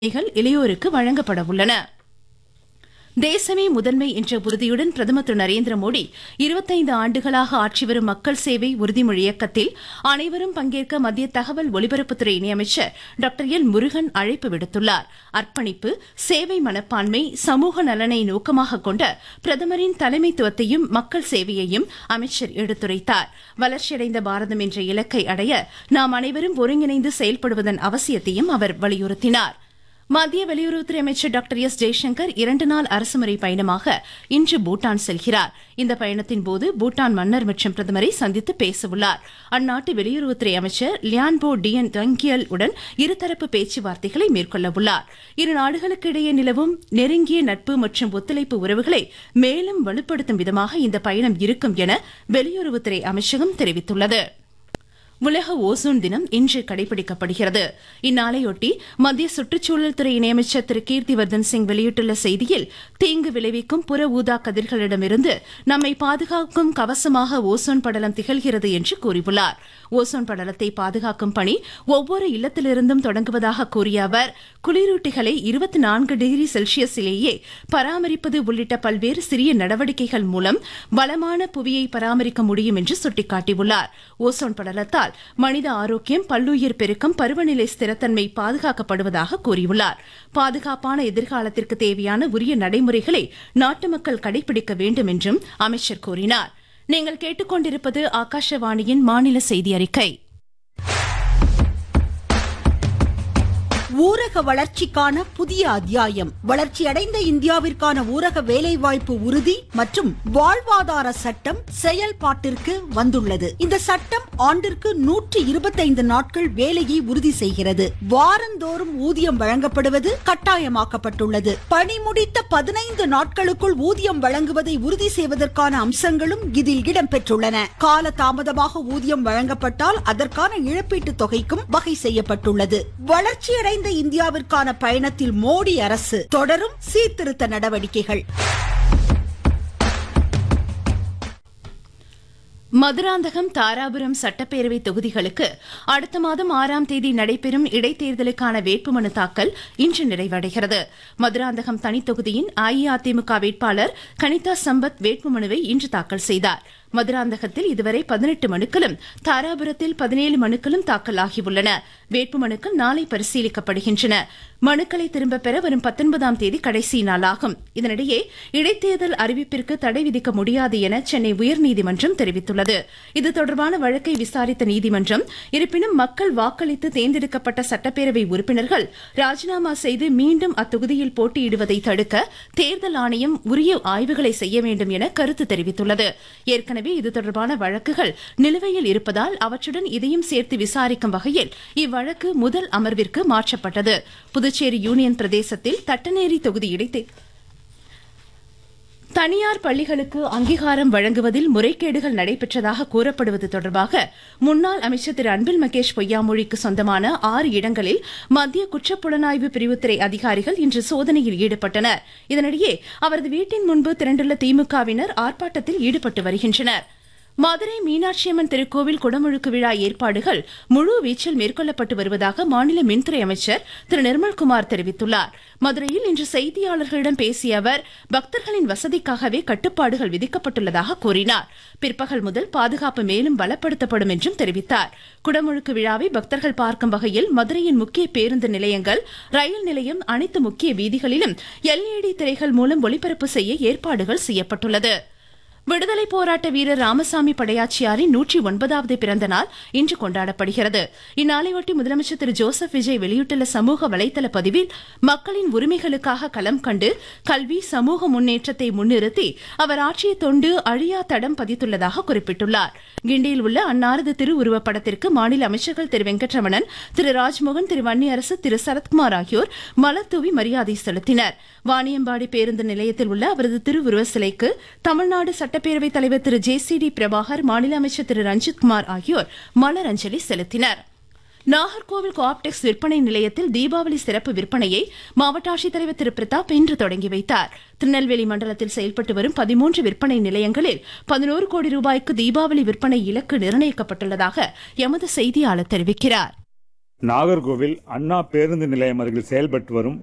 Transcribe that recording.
இவைகள் இளையோருக்கு வழங்கப்பட உள்ளன தேசமே முதன்மை என்ற உறுதியுடன் பிரதமர் திரு நரேந்திர மோடி இருபத்தைந்து ஆண்டுகளாக ஆற்றி வரும் மக்கள் சேவை உறுதிமொழி இயக்கத்தில் அனைவரும் பங்கேற்க மத்திய தகவல் ஒலிபரப்புத்துறை இணையமைச்சர் டாக்டர் எல் முருகன் அழைப்பு விடுத்துள்ளார் அர்ப்பணிப்பு சேவை மனப்பான்மை சமூக நலனை நோக்கமாக கொண்ட பிரதமரின் தலைமைத்துவத்தையும் மக்கள் சேவையையும் அமைச்சர் எடுத்துரைத்தார் வளர்ச்சியடைந்த பாரதம் என்ற இலக்கை அடைய நாம் அனைவரும் ஒருங்கிணைந்து செயல்படுவதன் அவசியத்தையும் அவர் வலியுறுத்தினார் மத்திய வெளியுறவுத்துறை அமைச்சர் டாக்டர் எஸ் ஜெய்சங்கர் இரண்டு நாள் அரசுமுறை பயணமாக இன்று பூட்டான் செல்கிறார் இந்த பயணத்தின் போது பூட்டான் மன்னர் மற்றும் பிரதமரை சந்தித்து பேசவுள்ளார் அந்நாட்டு வெளியுறவுத்துறை அமைச்சர் லியான்போ டியன் டங்கியல் உடன் இருதரப்பு பேச்சுவார்த்தைகளை மேற்கொள்ளவுள்ளார் இரு நாடுகளுக்கு இடையே நிலவும் நெருங்கிய நட்பு மற்றும் ஒத்துழைப்பு உறவுகளை மேலும் வலுப்படுத்தும் விதமாக இந்த பயணம் இருக்கும் என வெளியுறவுத்துறை அமைச்சகம் தெரிவித்துள்ளது உலக ஓசோன் தினம் இன்று கடைபிடிக்கப்படுகிறது இந்நாளையொட்டி மத்திய சுற்றுச்சூழல் துறை இணையமைச்சர் திரு கீர்த்திவர்தன் சிங் வெளியிட்டுள்ள செய்தியில் தீங்கு விளைவிக்கும் புற ஊதா கதிர்களிடமிருந்து நம்மை பாதுகாக்கும் கவசமாக ஓசோன் படலம் திகழ்கிறது என்று கூறியுள்ளார் ஓசோன் படலத்தை பாதுகாக்கும் பணி ஒவ்வொரு இல்லத்திலிருந்தும் தொடங்குவதாக கூறிய அவர் குளிரூட்டிகளை இருபத்தி நான்கு டிகிரி செல்சியஸிலேயே பராமரிப்பது உள்ளிட்ட பல்வேறு சிறிய நடவடிக்கைகள் மூலம் வளமான புவியை பராமரிக்க முடியும் என்று சுட்டிக்காட்டியுள்ளார் ஓசோன் படலத்தால் மனித ஆரோக்கியம் பல்லுயிர் பெருக்கம் பருவநிலை ஸ்திரத்தன்மை பாதுகாக்கப்படுவதாக கூறியுள்ளார் பாதுகாப்பான எதிர்காலத்திற்கு தேவையான உரிய நடைமுறைகளை நாட்டு மக்கள் கடைபிடிக்க வேண்டும் என்றும் அமைச்சர் கூறினார் நீங்கள் கேட்டுக்கொண்டிருப்பது ஆகாஷவாணியின் மாநில செய்தி அறிக்கை ஊரக வளர்ச்சிக்கான புதிய அத்தியாயம் வளர்ச்சியடைந்த இந்தியாவிற்கான ஊரக வேலைவாய்ப்பு உறுதி மற்றும் வாழ்வாதார சட்டம் செயல்பாட்டிற்கு வந்துள்ளது இந்த சட்டம் ஆண்டிற்கு நூற்றி இருபத்தைந்து நாட்கள் வேலையை உறுதி செய்கிறது வாரந்தோறும் ஊதியம் வழங்கப்படுவது கட்டாயமாக்கப்பட்டுள்ளது பணி முடித்த பதினைந்து நாட்களுக்குள் ஊதியம் வழங்குவதை உறுதி செய்வதற்கான அம்சங்களும் இதில் இடம்பெற்றுள்ளன கால தாமதமாக ஊதியம் வழங்கப்பட்டால் அதற்கான இழப்பீட்டுத் தொகைக்கும் வகை செய்யப்பட்டுள்ளது வளர்ச்சியடைந்த இந்தியாவிற்கான பயணத்தில் மோடி அரசு தொடரும் சீர்திருத்த நடவடிக்கைகள் மதுராந்தகம் தாராபுரம் சட்டப்பேரவை தொகுதிகளுக்கு அடுத்த மாதம் ஆறாம் தேதி நடைபெறும் இடைத்தேர்தலுக்கான வேட்புமனு தாக்கல் இன்று நிறைவடைகிறது மதுராந்தகம் தனித்தொகுதியின் அஇஅதிமுக வேட்பாளர் கனிதா சம்பத் வேட்புமனுவை இன்று தாக்கல் செய்தார் மதுராந்தகத்தில் இதுவரை பதினெட்டு மனுக்களும் தாராபுரத்தில் பதினேழு மனுக்களும் தாக்கலாகியுள்ளன வேட்புமனுக்கள் நாளை பரிசீலிக்கப்படுகின்றன மனுக்களை திரும்பப் பெற வரும் பத்தொன்பதாம் தேதி கடைசி நாளாகும் இதனிடையே இடைத்தேர்தல் அறிவிப்பிற்கு தடை விதிக்க முடியாது என சென்னை உயர்நீதிமன்றம் தெரிவித்துள்ளது இது தொடர்பான வழக்கை விசாரித்த நீதிமன்றம் இருப்பினும் மக்கள் வாக்களித்து தேர்ந்தெடுக்கப்பட்ட சட்டப்பேரவை உறுப்பினர்கள் ராஜினாமா செய்து மீண்டும் அத்தொகுதியில் போட்டியிடுவதை தடுக்க தேர்தல் ஆணையம் உரிய ஆய்வுகளை செய்ய வேண்டும் என கருத்து தெரிவித்துள்ளது ஏற்கனவே இது தொடர்பான வழக்குகள் நிலுவையில் இருப்பதால் அவற்றுடன் இதையும் சேர்த்து விசாரிக்கும் வகையில் இவ்வழக்கு முதல் அமர்விற்கு மாற்றப்பட்டது புதுச்சேரி யூனியன் பிரதேசத்தில் தட்டநேரி தொகுதி இடைத்தே தனியார் பள்ளிகளுக்கு அங்கீகாரம் வழங்குவதில் முறைகேடுகள் நடைபெற்றதாக கூறப்படுவது தொடர்பாக முன்னாள் அமைச்சர் திரு அன்பில் மகேஷ் பொய்யாமொழிக்கு சொந்தமான ஆறு இடங்களில் மத்திய குற்றப்புலனாய்வு பிரிவுத்துறை அதிகாரிகள் இன்று சோதனையில் ஈடுபட்டனர் இதனிடையே அவரது வீட்டின் முன்பு திரண்டுள்ள திமுகவினர் ஆர்ப்பாட்டத்தில் ஈடுபட்டு வருகின்றனர் மதுரை மீனாட்சியம்மன் திருக்கோவில் குடமுழுக்கு விழா ஏற்பாடுகள் முழு வீச்சில் மேற்கொள்ளப்பட்டு வருவதாக மாநில மின்துறை அமைச்சர் திரு நிர்மல்குமார் தெரிவித்துள்ளார் மதுரையில் இன்று செய்தியாளர்களிடம் பேசிய அவர் பக்தர்களின் வசதிக்காகவே கட்டுப்பாடுகள் விதிக்கப்பட்டுள்ளதாக கூறினார் பிற்பகல் முதல் பாதுகாப்பு மேலும் பலப்படுத்தப்படும் என்றும் தெரிவித்தார் குடமுழுக்கு விழாவை பக்தர்கள் பார்க்கும் வகையில் மதுரையின் முக்கிய பேருந்து நிலையங்கள் ரயில் நிலையம் அனைத்து முக்கிய வீதிகளிலும் எல்இடி திரைகள் மூலம் ஒளிபரப்பு செய்ய ஏற்பாடுகள் செய்யப்பட்டுள்ளது விடுதலை போராட்ட வீரர் ராமசாமி படையாச்சியாரின் நூற்றி ஒன்பதாவது பிறந்த நாள் இன்று கொண்டாடப்படுகிறது இந்நாளையொட்டி முதலமைச்சர் திரு ஜோசப் விஜய் வெளியிட்டுள்ள சமூக வலைதள பதிவில் மக்களின் உரிமைகளுக்காக களம் கண்டு கல்வி சமூக முன்னேற்றத்தை முன்னிறுத்தி அவர் ஆற்றிய தொண்டு அழியா தடம் பதித்துள்ளதாக குறிப்பிட்டுள்ளார் கிண்டியில் உள்ள அன்னாரது திருவுருவப் படத்திற்கு மாநில அமைச்சர்கள் திரு வெங்கட்ரமணன் திரு ராஜ்மோகன் திரு வன்னியரசு திரு சரத்குமார் ஆகியோர் மலர்தூவி மரியாதை செலுத்தினர் வாணியம்பாடி பேருந்து நிலையத்தில் உள்ள அவரது திருவுருவ சிலைக்கு தமிழ்நாடு சட்டப்பேரவைத் தலைவர் Thiru J C D Prabhakar மாநில அமைச்சர் திரு ரஞ்சித்குமார் ஆகியோர் மலரஞ்சலி செலுத்தினர் நாகர்கோவில் கோஆப்டெக்ஸ் விற்பனை நிலையத்தில் தீபாவளி சிறப்பு விற்பனையை மாவட்ட ஆட்சித்தலைவர் திரு பிரதாப் இன்று தொடங்கி வைத்தார் திருநெல்வேலி மண்டலத்தில் செயல்பட்டு வரும் பதிமூன்று விற்பனை நிலையங்களில் பதினோரு கோடி ரூபாய்க்கு தீபாவளி விற்பனை இலக்கு நிர்ணயிக்கப்பட்டுள்ளதாக எமது செய்தியாளர் தெரிவிக்கிறார் நாகர்கோவில் அண்ணா பேருந்து நிலையம் அருகில் செயல்பட்டு வரும்